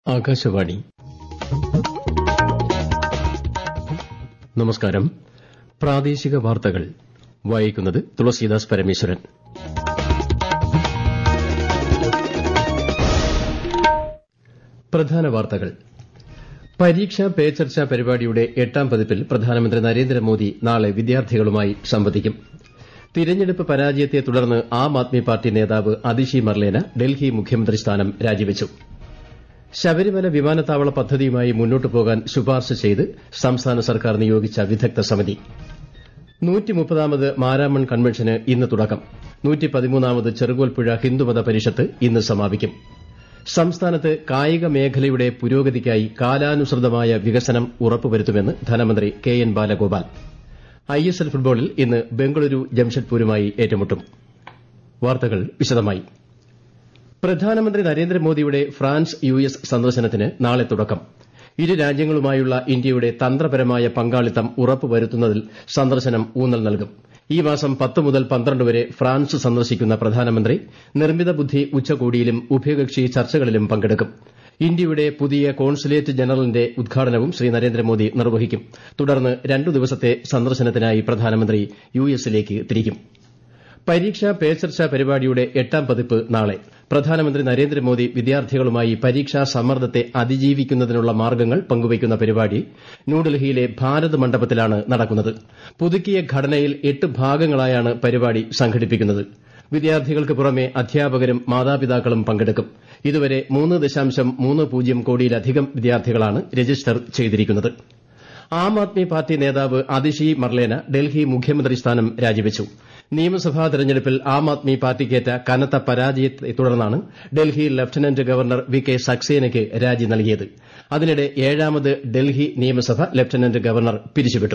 ആകാശവാണി നമസ്കാരം പ്രാദേശിക വാർത്തകൾ വായിക്കുന്നത് തുളസീദാസ് പരമേശ്വരൻ പ്രധാന വാർത്തകൾ പരീക്ഷാ പേ ചർച്ച പരിപാടിയുടെ എട്ടാം പതിപ്പിൽ പ്രധാനമന്ത്രി നരേന്ദ്രമോദി നാളെ വിദ്യാർത്ഥികളുമായി സംവദിക്കും തിരഞ്ഞെടുപ്പ് പരാജയത്തെ തുടർന്ന് ആം ആദ്മി പാർട്ടി നേതാവ് അതിഷി മർലേന ഡൽഹി മുഖ്യമന്ത്രി സ്ഥാനം രാജിവച്ചു ശബരിമല വിമാനത്താവള പദ്ധതിയുമായി മുന്നോട്ടു പോകാൻ ശുപാർശ ചെയ്ത് സംസ്ഥാന സർക്കാർ നിയോഗിച്ച വിദഗ്ധ സമിതി നൂറ്റിമുപ്പതാമത് മാരാമൺ കൺവെൻഷന് ഇന്ന് തുടക്കം നൂറ്റിപ്പതിമൂന്നാമത് ചെറുകോൽപ്പുഴ ഹിന്ദുമത പരിഷത്ത് ഇന്ന് സമാപിക്കും സംസ്ഥാനത്ത് കായിക മേഖലയുടെ പുരോഗതിക്കായി കാലാനുസൃതമായ വികസനം ഉറപ്പുവരുത്തുമെന്ന് ധനമന്ത്രി കെ എൻ ബാലഗോപാൽ ഐഎസ്എൽ ഫുട്ബോളിൽ ഇന്ന് ബംഗളൂരു ജംഷഡ്പൂരുമായി ഏറ്റുമുട്ടും വാർത്തകൾ വിശദമായി പ്രധാനമന്ത്രി നരേന്ദ്രമോദിയുടെ ഫ്രാൻസ് യു എസ് സന്ദർശനത്തിന് നാളെ തുടക്കം ഇരു രാജ്യങ്ങളുമായുള്ള ഇന്ത്യയുടെ തന്ത്രപരമായ പങ്കാളിത്തം ഉറപ്പുവരുത്തുന്നതിൽ സന്ദർശനം ഊന്നൽ നൽകും ഈ മാസം പത്ത് മുതൽ പന്ത്രണ്ട് വരെ ഫ്രാൻസ് സന്ദർശിക്കുന്ന പ്രധാനമന്ത്രി നിർമ്മിത ബുദ്ധി ഉച്ചകോടിയിലും ഉഭയകക്ഷി ചർച്ചകളിലും പങ്കെടുക്കും ഇന്ത്യയുടെ പുതിയ കോൺസുലേറ്റ് ജനറലിന്റെ ഉദ്ഘാടനവും ശ്രീ നരേന്ദ്രമോദി നിർവഹിക്കും തുടർന്ന് രണ്ടു ദിവസത്തെ സന്ദർശനത്തിനായി പ്രധാനമന്ത്രി യു എസിലേക്ക് തിരിക്കും പരീക്ഷാ പേ ചർച്ച പരിപാടിയുടെ എട്ടാം പതിപ്പ് നാളെ പ്രധാനമന്ത്രി നരേന്ദ്രമോദി വിദ്യാർത്ഥികളുമായി പരീക്ഷാ സമ്മർദ്ദത്തെ അതിജീവിക്കുന്നതിനുള്ള മാർഗ്ഗങ്ങൾ പങ്കുവയ്ക്കുന്ന പരിപാടി ന്യൂഡൽഹിയിലെ ഭാരത് മണ്ഡപത്തിലാണ് നടക്കുന്നത് പുതുക്കിയ ഘടനയിൽ എട്ട് ഭാഗങ്ങളായാണ് പരിപാടി സംഘടിപ്പിക്കുന്നത് വിദ്യാർത്ഥികൾക്ക് പുറമെ അധ്യാപകരും മാതാപിതാക്കളും പങ്കെടുക്കും ഇതുവരെ മൂന്ന് ദശാംശം മൂന്ന് പൂജ്യം കോടിയിലധികം വിദ്യാർത്ഥികളാണ് രജിസ്റ്റർ ചെയ്തിരിക്കുന്നത് ആം ആദ്മി പാർട്ടി നേതാവ് അതിഷി മർലേന ഡൽഹി മുഖ്യമന്ത്രി സ്ഥാനം രാജിവച്ചു നിയമസഭാ തെരഞ്ഞെടുപ്പിൽ ആം ആദ്മി പാർട്ടിക്കേറ്റ കനത്ത പരാജയത്തെ തുടർന്നാണ് Delhi lieutenant governor V K സക്സേനയ്ക്ക് രാജി നൽകിയത് അതിനിടെ ഏഴാമത് ഡൽഹി നിയമസഭ ലഫ്റ്റനന്റ് ഗവർണർ പിരിച്ചുവിട്ടു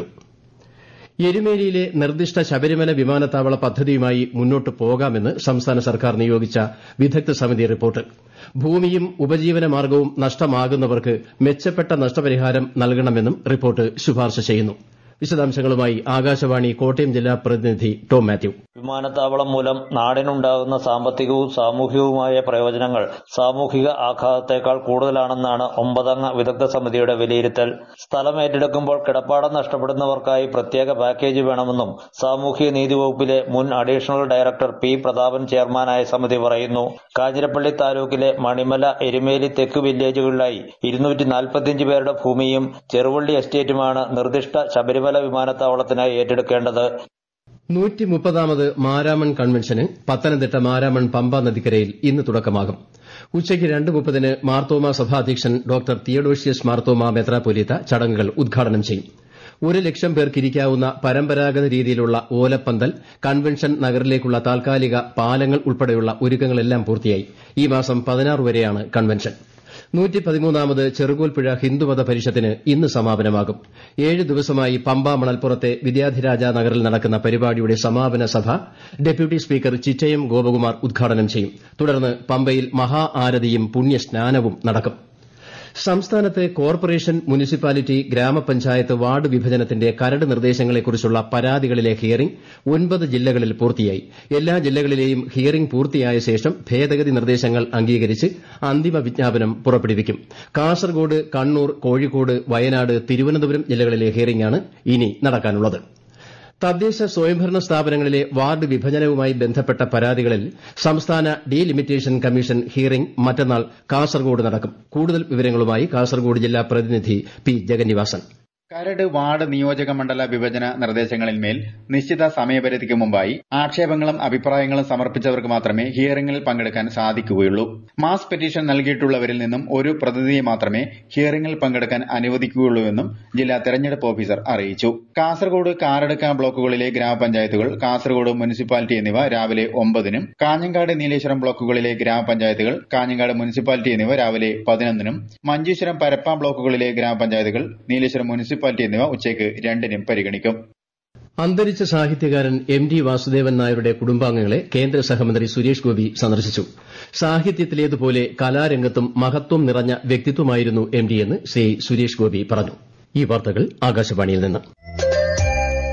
എരുമേലിയിലെ നിർദ്ദിഷ്ട ശബരിമല വിമാനത്താവള പദ്ധതിയുമായി മുന്നോട്ടു പോകാമെന്ന് സംസ്ഥാന സർക്കാർ നിയോഗിച്ച വിദഗ്ധ സമിതി റിപ്പോർട്ട് ഭൂമിയും ഉപജീവനമാർഗ്ഗവും നഷ്ടമാകുന്നവർക്ക് മെച്ചപ്പെട്ട നഷ്ടപരിഹാരം നൽകണമെന്നും റിപ്പോർട്ട് ശുപാർശ ചെയ്യുന്നു വിശദാംശങ്ങളുമായി ആകാശവാണി കോട്ടയം ജില്ലാ പ്രതിനിധി ടോം മാത്യു വിമാനത്താവളം മൂലം നാടിനുണ്ടാകുന്ന സാമ്പത്തികവും സാമൂഹികവുമായ പ്രയോജനങ്ങൾ സാമൂഹിക ആഘാതത്തേക്കാൾ കൂടുതലാണെന്നാണ് ഒമ്പതംഗ വിദഗ്ധ സമിതിയുടെ വിലയിരുത്തൽ സ്ഥലം ഏറ്റെടുക്കുമ്പോൾ കിടപ്പാടം നഷ്ടപ്പെടുന്നവർക്കായി പ്രത്യേക പാക്കേജ് വേണമെന്നും സാമൂഹ്യ നീതി വകുപ്പിലെ മുൻ അഡീഷണൽ ഡയറക്ടർ പി പ്രതാപൻ ചെയർമാനായ സമിതി പറയുന്നു കാഞ്ഞിരപ്പള്ളി താലൂക്കിലെ മണിമല എരുമേലി തെക്ക് വില്ലേജുകളിലായി ഇരുന്നൂറ്റി നാൽപ്പത്തിയഞ്ച് പേരുടെ ഭൂമിയും ചെറുവള്ളി എസ്റ്റേറ്റുമാണ് നിർദ്ദിഷ്ട ശബരിമല വിമാനത്താവളത്തിനായി ഏറ്റെടുക്കേണ്ടത് നൂറ്റി മുപ്പതാമത് മാരാമൺ കൺവെൻഷന് പത്തനംതിട്ട മാരാമൺ പമ്പ നദിക്കരയിൽ ഇന്ന് തുടക്കമാകും ഉച്ചയ്ക്ക് രണ്ട് മുപ്പതിന് മാർത്തോമ സഭാധ്യക്ഷൻ ഡോക്ടർ തിയഡോഷ്യസ് മാർത്തോമ മെത്രാപ്പൊലീത്ത ചടങ്ങുകൾ ഉദ്ഘാടനം ചെയ്യും ഒരു ലക്ഷം പേർക്കിരിക്കാവുന്ന പരമ്പരാഗത രീതിയിലുള്ള ഓലപ്പന്തൽ കൺവെൻഷൻ നഗറിലേക്കുള്ള താൽക്കാലിക പാലങ്ങൾ ഉൾപ്പെടെയുള്ള ഒരുക്കങ്ങളെല്ലാം പൂർത്തിയായി ഈ മാസം പതിനാറ് വരെയാണ് കൺവെൻഷൻ നൂറ്റി പതിമൂന്നാമത് ചെറുകോൽപ്പുഴ ഹിന്ദുമത പരിഷത്തിന് ഇന്ന് സമാപനമാകും ഏഴ് ദിവസമായി പമ്പ മണൽപ്പുറത്തെ വിദ്യാധിരാജ നഗറിൽ നടക്കുന്ന പരിപാടിയുടെ സമാപന സഭ ഡെപ്യൂട്ടി സ്പീക്കർ ചിറ്റയം ഗോപകുമാർ ഉദ്ഘാടനം ചെയ്യും തുടർന്ന് പമ്പയിൽ മഹാ ആരതിയും പുണ്യസ്നാനവും നടക്കും സംസ്ഥാനത്ത് കോർപ്പറേഷൻ മുനിസിപ്പാലിറ്റി ഗ്രാമപഞ്ചായത്ത് വാർഡ് വിഭജനത്തിന്റെ കരട് നിർദ്ദേശങ്ങളെക്കുറിച്ചുള്ള പരാതികളിലെ ഹിയറിംഗ് ഒൻപത് ജില്ലകളിൽ പൂർത്തിയായി എല്ലാ ജില്ലകളിലെയും ഹിയറിംഗ് പൂർത്തിയായ ശേഷം ഭേദഗതി നിർദ്ദേശങ്ങൾ അംഗീകരിച്ച് അന്തിമ വിജ്ഞാപനം പുറപ്പെടുവിക്കും കാസർഗോഡ് കണ്ണൂർ കോഴിക്കോട് വയനാട് തിരുവനന്തപുരം ജില്ലകളിലെ ഹിയറിംഗാണ് ഇനി നടക്കാനുള്ളത് തദ്ദേശ സ്വയംഭരണ സ്ഥാപനങ്ങളിലെ വാർഡ് വിഭജനവുമായി ബന്ധപ്പെട്ട പരാതികളിൽ സംസ്ഥാന ഡീലിമിറ്റേഷൻ കമ്മീഷൻ ഹിയറിംഗ് മറ്റന്നാൾ കാസർഗോഡ് നടക്കും കൂടുതൽ വിവരങ്ങളുമായി കാസർഗോഡ് ജില്ലാ പ്രതിനിധി പി ജഗന്നിവാസൻ കരട് വാർഡ് നിയോജക മണ്ഡല വിഭജന നിർദ്ദേശങ്ങളിന്മേൽ നിശ്ചിത സമയപരിധിക്ക് മുമ്പായി ആക്ഷേപങ്ങളും അഭിപ്രായങ്ങളും സമർപ്പിച്ചവർക്ക് മാത്രമേ ഹിയറിംഗിൽ പങ്കെടുക്കാൻ സാധിക്കുകയുള്ളൂ മാസ് പെറ്റീഷൻ നൽകിയിട്ടുള്ളവരിൽ നിന്നും ഒരു പ്രതിനിധിയെ മാത്രമേ ഹിയറിംഗിൽ പങ്കെടുക്കാൻ അനുവദിക്കുകയുള്ളൂവെന്നും ജില്ലാ തെരഞ്ഞെടുപ്പ് ഓഫീസർ അറിയിച്ചു കാസർഗോഡ് കാരടുക്ക ബ്ലോക്കുകളിലെ ഗ്രാമപഞ്ചായത്തുകൾ കാസർഗോഡ് മുനിസിപ്പാലിറ്റി എന്നിവ രാവിലെ ഒമ്പതിനും കാഞ്ഞങ്ങാട് നീലേശ്വരം ബ്ലോക്കുകളിലെ ഗ്രാമപഞ്ചായത്തുകൾ കാഞ്ഞങ്ങാട് മുനിസിപ്പാലിറ്റി എന്നിവ രാവിലെ പതിനൊന്നിനും മഞ്ചേശ്വരം പരപ്പ ബ്ലോക്കുകളിലെ ഗ്രാമപഞ്ചായത്തുകൾ നീലേശ്വരം മുനിസിപ്പാലിറ്റി മുനിസിപ്പാലിറ്റി എന്നിവ ഉച്ചയ്ക്ക് രണ്ടിനും പരിഗണിക്കും അന്തരിച്ച സാഹിത്യകാരൻ എം ടി വാസുദേവൻ നായരുടെ കുടുംബാംഗങ്ങളെ കേന്ദ്ര സഹമന്ത്രി സുരേഷ് ഗോപി സന്ദർശിച്ചു സാഹിത്യത്തിലേതുപോലെ കലാരംഗത്തും മഹത്വം നിറഞ്ഞ വ്യക്തിത്വമായിരുന്നു എം ടി എന്ന് ശ്രീ സുരേഷ് ഗോപി പറഞ്ഞു ഈ വാർത്തകൾ ആകാശവാണിയിൽ നിന്ന്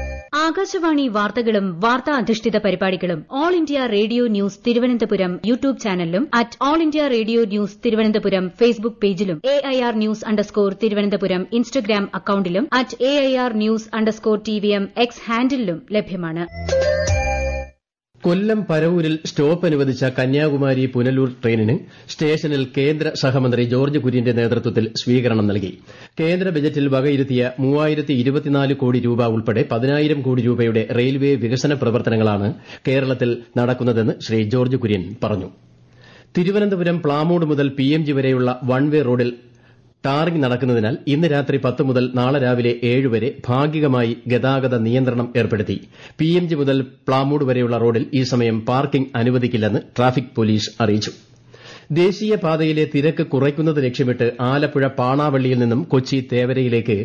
ആകാശവാണി വാർത്തകളും വാർത്താ അധിഷ്ഠിത പരിപാടികളും all India radio news Thiruvananthapuram YouTube ചാനലിലും at all India radio news Thiruvananthapuram Facebook പേജിലും A I R news underscore Thiruvananthapuram Instagram അക്കൌണ്ടിലും at A I R news underscore T V M X ഹാൻഡിലും ലഭ്യമാണ് കൊല്ലം പരവൂരിൽ സ്റ്റോപ്പ് അനുവദിച്ച കന്യാകുമാരി പുനലൂർ ട്രെയിനിന് സ്റ്റേഷനിൽ കേന്ദ്ര സഹമന്ത്രി ജോർജ് കുര്യന്റെ നേതൃത്വത്തിൽ സ്വീകരണം നൽകി കേന്ദ്ര ബജറ്റിൽ വകയിരുത്തിയ കോടി രൂപ ഉൾപ്പെടെ പതിനായിരം കോടി രൂപയുടെ റെയിൽവേ വികസന പ്രവർത്തനങ്ങളാണ് കേരളത്തിൽ നടക്കുന്നതെന്ന് ശ്രീ ജോർജ് കുര്യൻ പറഞ്ഞു തിരുവനന്തപുരം പ്ലാമൂട് മുതൽ പി എം ജി വരെയുള്ള വൺ വേ റോഡിൽ ടാറിംഗ് നടക്കുന്നതിനാൽ ഇന്ന് രാത്രി പത്ത് മുതൽ നാളെ രാവിലെ ഏഴ് വരെ ഭാഗികമായി ഗതാഗത നിയന്ത്രണം ഏർപ്പെടുത്തി പി എം ജി മുതൽ പ്ലാമൂട് വരെയുള്ള റോഡിൽ ഈ സമയം പാർക്കിംഗ് അനുവദിക്കില്ലെന്ന് ട്രാഫിക് പോലീസ് അറിയിച്ചു ദേശീയപാതയിലെ തിരക്ക് കുറയ്ക്കുന്നത് ലക്ഷ്യമിട്ട് ആലപ്പുഴ പാണാവള്ളിയിൽ നിന്നും കൊച്ചി തേവരയിലേക്ക്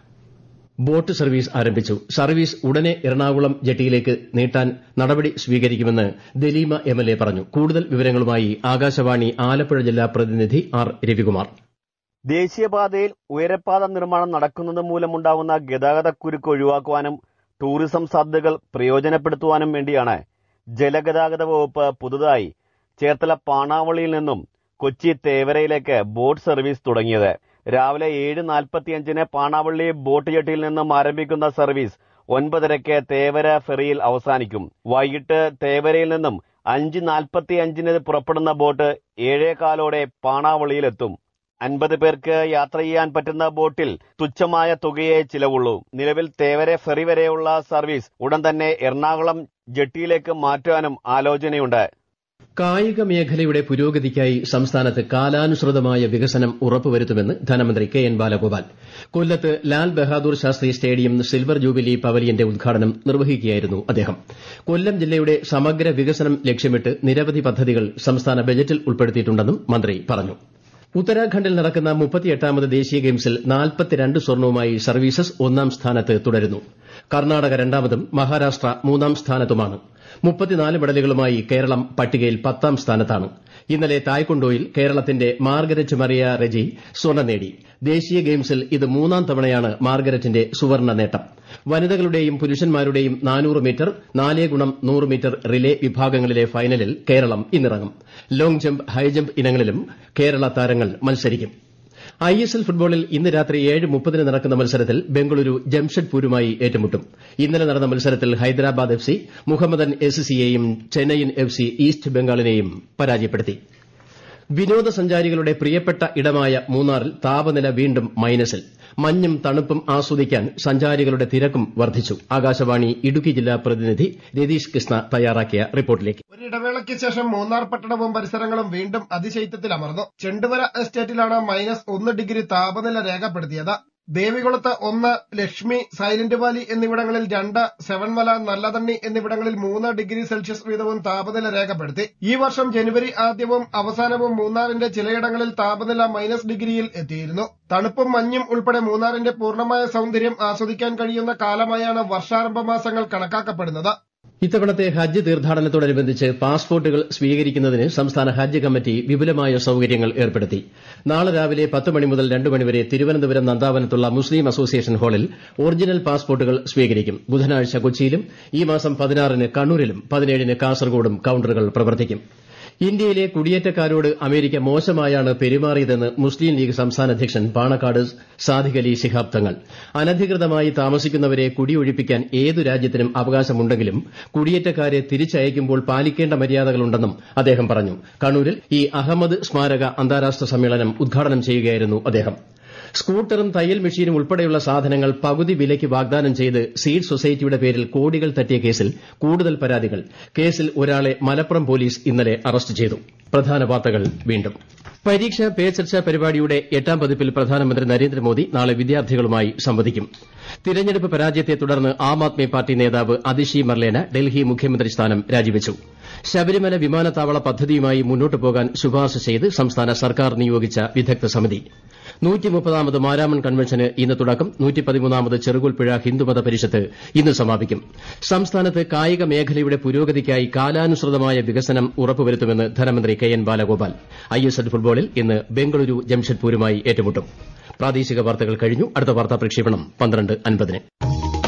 ബോട്ട് സർവീസ് ആരംഭിച്ചു സർവീസ് ഉടനെ എറണാകുളം ജെട്ടിയിലേക്ക് നീട്ടാൻ നടപടി സ്വീകരിക്കുമെന്ന് ദലീമ എംഎൽഎ പറഞ്ഞു കൂടുതൽ വിവരങ്ങളുമായി ആകാശവാണി ആലപ്പുഴ ജില്ലാ പ്രതിനിധി ആർ രവികുമാർ ദേശീയപാതയിൽ ഉയരപ്പാത നിർമ്മാണം നടക്കുന്നത് മൂലമുണ്ടാകുന്ന ഗതാഗതക്കുരുക്ക് ഒഴിവാക്കുവാനും ടൂറിസം സാധ്യതകൾ പ്രയോജനപ്പെടുത്തുവാനും വേണ്ടിയാണ് ജലഗതാഗത വകുപ്പ് പുതുതായി ചേർത്തല പാണാവളിയിൽ നിന്നും കൊച്ചി തേവരയിലേക്ക് ബോട്ട് സർവീസ് തുടങ്ങിയത് രാവിലെ ഏഴ് നാൽപ്പത്തിയഞ്ചിന് പാണാവള്ളി ബോട്ട് ജെട്ടിയിൽ നിന്നും ആരംഭിക്കുന്ന സർവീസ് ഒൻപതരയ്ക്ക് തേവര ഫെറിയിൽ അവസാനിക്കും വൈകിട്ട് തേവരയിൽ നിന്നും അഞ്ച് നാൽപ്പത്തിയഞ്ചിന് പുറപ്പെടുന്ന ബോട്ട് ഏഴേകാലോടെ പാണാവളിയിലെത്തും അൻപത് പേർക്ക് യാത്ര ചെയ്യാൻ പറ്റുന്ന ബോട്ടിൽ തുച്ഛമായ തുകയെ ചിലവുള്ളൂ നിലവിൽ തേവര ഫെറി വരെയുള്ള സർവീസ് ഉടൻ തന്നെ എറണാകുളം ജെട്ടിയിലേക്ക് മാറ്റാനും ആലോചനയുണ്ട് കായിക മേഖലയുടെ പുരോഗതിക്കായി സംസ്ഥാനത്ത് കാലാനുസൃതമായ വികസനം ഉറപ്പുവരുത്തുമെന്ന് ധനമന്ത്രി കെ എൻ ബാലഗോപാൽ കൊല്ലത്ത് Lal Bahadur Shastri stadium silver jubilee പവലിയന്റെ ഉദ്ഘാടനം നിർവഹിക്കുകയായിരുന്നു അദ്ദേഹം കൊല്ലം ജില്ലയുടെ സമഗ്ര വികസനം ലക്ഷ്യമിട്ട് നിരവധി പദ്ധതികൾ സംസ്ഥാന ബജറ്റിൽ ഉൾപ്പെടുത്തിയിട്ടുണ്ടെന്നും മന്ത്രി പറഞ്ഞു ഉത്തരാഖണ്ഡിൽ നടക്കുന്ന മുപ്പത്തിയെട്ടാമത് ദേശീയ ഗെയിംസിൽ നാൽപ്പത്തിരണ്ട് സ്വർണവുമായി സർവീസസ് ഒന്നാം സ്ഥാനത്ത് തുടരുന്നു കർണാടക രണ്ടാമതും മഹാരാഷ്ട്ര മൂന്നാം സ്ഥാനത്തുമാണ് മുപ്പത്തിനാല് മെഡലുകളുമായി കേരളം പട്ടികയിൽ പത്താം സ്ഥാനത്താണ് ഇന്നലെ തായ്ക്കൊണ്ടോയിൽ കേരളത്തിന്റെ മാർഗരറ്റ് മറിയ റെജി സ്വർണ്ണം നേടി ദേശീയ ഗെയിംസിൽ ഇത് മൂന്നാം തവണയാണ് മാർഗരറ്റിന്റെ സുവർണ്ണ നേട്ടം വനിതകളുടെയും പുരുഷന്മാരുടെയും നാനൂറ് മീറ്റർ നാലേ ഗുണം നൂറ് മീറ്റർ റിലേ വിഭാഗങ്ങളിലെ ഫൈനലിൽ കേരളം ഇന്നിറങ്ങും ലോങ് ജമ്പ് ഹൈജമ്പ് ഇനങ്ങളിലും കേരള താരങ്ങൾ മത്സരിക്കും ഐ എസ് എൽ ഫുട്ബോളിൽ ഇന്ന് രാത്രി ഏഴ് മുപ്പതിന് നടക്കുന്ന മത്സരത്തിൽ ബംഗളൂരു ജംഷഡ്പൂരുമായി ഏറ്റുമുട്ടും ഇന്നലെ നടന്ന മത്സരത്തിൽ Hyderabad F C Mohammedan S സിയെയും ചെന്നൈയിൻ എഫ് സി ഈസ്റ്റ് ബംഗാളിനെയും പരാജയപ്പെടുത്തി വിനോദസഞ്ചാരികളുടെ പ്രിയപ്പെട്ട ഇടമായ മൂന്നാറിൽ താപനില വീണ്ടും മൈനസിൽ മഞ്ഞും തണുപ്പും ആസ്വദിക്കാൻ സഞ്ചാരികളുടെ തിരക്കും വർദ്ധിച്ചു ആകാശവാണി ഇടുക്കി ജില്ലാ പ്രതിനിധി രതീഷ് കൃഷ്ണ തയ്യാറാക്കിയ റിപ്പോർട്ടിലേക്ക് ഒരിടവേളയ്ക്ക് ശേഷം മൂന്നാർ പട്ടണവും പരിസരങ്ങളും വീണ്ടും അതിശൈത്യത്തിൽ അമർന്നു ചെണ്ടുമല എസ്റ്റേറ്റിലാണ് മൈനസ് ഒന്ന് ഡിഗ്രി താപനില രേഖപ്പെടുത്തിയത് ദേവികുളത്ത് ഒന്ന് ലക്ഷ്മി സൈലന്റ് വാലി എന്നിവിടങ്ങളിൽ രണ്ട് സെവൻമല നല്ലതണ്ണി എന്നിവിടങ്ങളിൽ മൂന്ന് ഡിഗ്രി സെൽഷ്യസ് വീതവും താപനില രേഖപ്പെടുത്തി ഈ വർഷം ജനുവരി ആദ്യവും അവസാനവും മൂന്നാറിന്റെ ചിലയിടങ്ങളിൽ താപനില മൈനസ് ഡിഗ്രിയിൽ എത്തിയിരുന്നു തണുപ്പും മഞ്ഞും ഉൾപ്പെടെ മൂന്നാറിന്റെ പൂർണ്ണമായ സൗന്ദര്യം ആസ്വദിക്കാൻ കഴിയുന്ന കാലമായാണ് വർഷാരംഭ മാസങ്ങൾ കണക്കാക്കപ്പെടുന്നത് ഇത്തവണത്തെ ഹജ്ജ് തീർത്ഥാടനത്തോടനുബന്ധിച്ച് പാസ്പോർട്ടുകൾ സ്വീകരിക്കുന്നതിന് സംസ്ഥാന ഹജ്ജ് കമ്മിറ്റി വിപുലമായ സൌകര്യങ്ങൾ ഏർപ്പെടുത്തി നാളെ രാവിലെ പത്ത് മണി മുതൽ രണ്ട് മണിവരെ തിരുവനന്തപുരം നന്ദാവനത്തുള്ള മുസ്ലിം അസോസിയേഷൻ ഹാളിൽ ഒറിജിനൽ പാസ്പോർട്ടുകൾ സ്വീകരിക്കും ബുധനാഴ്ച കൊച്ചിയിലും ഈ മാസം പതിനാറിന് കണ്ണൂരിലും പതിനേഴിന് കാസർഗോഡും കൌണ്ടറുകൾ പ്രവർത്തിക്കും ഇന്ത്യയിലെ കുടിയേറ്റക്കാരോട് അമേരിക്ക മോശമായാണ് പെരുമാറിയതെന്ന് മുസ്ലിം ലീഗ് സംസ്ഥാന അധ്യക്ഷൻ പാണക്കാട് സാദിഖ് അലി ശിഹാബ് തങ്ങൾ അനധികൃതമായി താമസിക്കുന്നവരെ കുടിയൊഴിപ്പിക്കാൻ ഏതു രാജ്യത്തിനും അവകാശമുണ്ടെങ്കിലും കുടിയേറ്റക്കാരെ തിരിച്ചയക്കുമ്പോൾ പാലിക്കേണ്ട മര്യാദകളുണ്ടെന്നും അദ്ദേഹം പറഞ്ഞു കണ്ണൂരിൽ ഇ അഹമ്മദ് സ്മാരക അന്താരാഷ്ട്ര സമ്മേളനം ഉദ്ഘാടനം ചെയ്യുകയായിരുന്നു അദ്ദേഹം സ്കൂട്ടറും തയ്യൽ മെഷീനും ഉൾപ്പെടെയുള്ള സാധനങ്ങൾ പകുതി വിലയ്ക്ക് വാഗ്ദാനം ചെയ്ത് സീഡ് സൊസൈറ്റിയുടെ പേരിൽ കോടികൾ തട്ടിയ കേസിൽ കൂടുതൽ പരാതികൾ കേസിൽ ഒരാളെ മലപ്പുറം പോലീസ് ഇന്നലെ അറസ്റ്റ് ചെയ്തു പ്രധാന വാർത്തകൾ വീണ്ടും പരീക്ഷ പേ ചർച്ച പരിപാടിയുടെ എട്ടാം പതിപ്പിൽ പ്രധാനമന്ത്രി നരേന്ദ്രമോദി നാളെ വിദ്യാർത്ഥികളുമായി സംവദിക്കും തിരഞ്ഞെടുപ്പ് പരാജയത്തെ തുടർന്ന് ആം ആദ്മി പാർട്ടി നേതാവ് അതിഷി മർലേന ഡൽഹി മുഖ്യമന്ത്രി സ്ഥാനം രാജിവച്ചു ശബരിമല വിമാനത്താവള പദ്ധതിയുമായി മുന്നോട്ടു പോകാൻ ശുപാർശ ചെയ്ത് സംസ്ഥാന സർക്കാർ നിയോഗിച്ച വിദഗ്ധ സമിതി നൂറ്റിമുപ്പതാമത് മാരാമൺ കൺവെൻഷന് ഇന്ന് തുടക്കം നൂറ്റിപ്പതിമൂന്നാമത് ചെറുകുൽപ്പുഴ ഹിന്ദുമത പരിഷത്ത് ഇന്ന് സമാപിക്കും സംസ്ഥാനത്ത് കായിക മേഖലയുടെ പുരോഗതിക്കായി കാലാനുസൃതമായ വികസനം ഉറപ്പുവരുത്തുമെന്ന് ധനമന്ത്രി K N Balagopal I S L ഫുട്ബോളിൽ ഇന്ന് ബംഗളൂരു ജംഷഡ്പൂരുമായി ഏറ്റുമുട്ടും പ്രാദേശിക വാർത്തകൾ കഴിഞ്ഞു അടുത്ത വാർത്താ പ്രക്ഷേപണം പന്ത്രണ്ട് അൻപതിന്